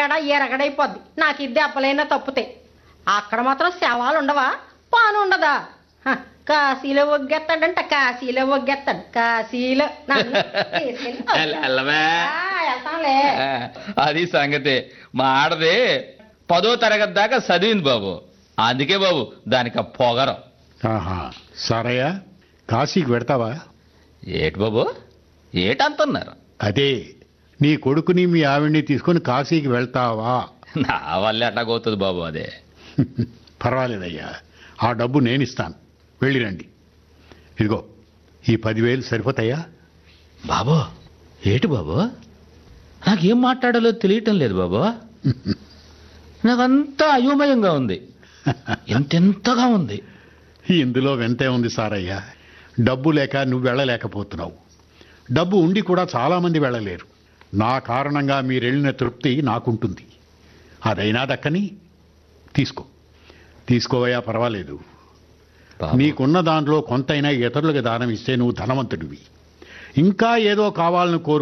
పేడ ఎరగడైపోద్ది నాకు ఇది దెబ్బలైనా తప్పితే అక్కడ మాత్రం శవాలు ఉండవా పాను ఉండదా హ, కాశీలో ఒగ్గేస్తాడంట కాశీలో ఒగ్గేస్తాడు కాశీలో నన్ను తీసుకెళ్ళి ఎల్ల- ఎల్లవే. ఆ, వెళ్తాంలే ఆ, అది సంగతి మా ఆడది పదో తరగతి దాకా చదివింది బాబు అందుకే బాబు దానికి ఆ పొగరం ఆహా సరయ్య కాశీకి వెడతావా ఏటి బాబు ఏటంటున్నారు అదే నీ కొడుకుని మీ ఆవిడ్ని తీసుకొని కాశీకి వెళ్తావా నా వల్ల ఎట్లాగవుతుంది బాబు అదే పర్వాలేదయ్యా ఆ డబ్బు నేను ఇస్తాను వెళ్ళిరండి ఇదిగో ఈ పదివేలు సరిపోతాయా బాబు ఏటి బాబు నాకేం మాట్లాడాలో తెలియటం లేదు బాబు నాకంతా అయోమయంగా ఉంది ఎంతెంతగా ఉంది ఇందులో వింతే ఉంది సారయ్య డబ్బు లేక నువ్వు వెళ్ళలేకపోతున్నావు డబ్బు ఉండి కూడా చాలామంది వెళ్ళలేరు నా కారణంగా మీరెళ్ళిన తృప్తి నాకుంటుంది అదైనా దక్కని తీసుకో తీసుకోవయ్యా పర్వాలేదు బాబు, నీకున్న దాంట్లో కొంతైనా ఇతరులకు దానం ఇస్తే నువ్వు ధనవంతుడివి ఇంకా ఏదో కావాలని కోరు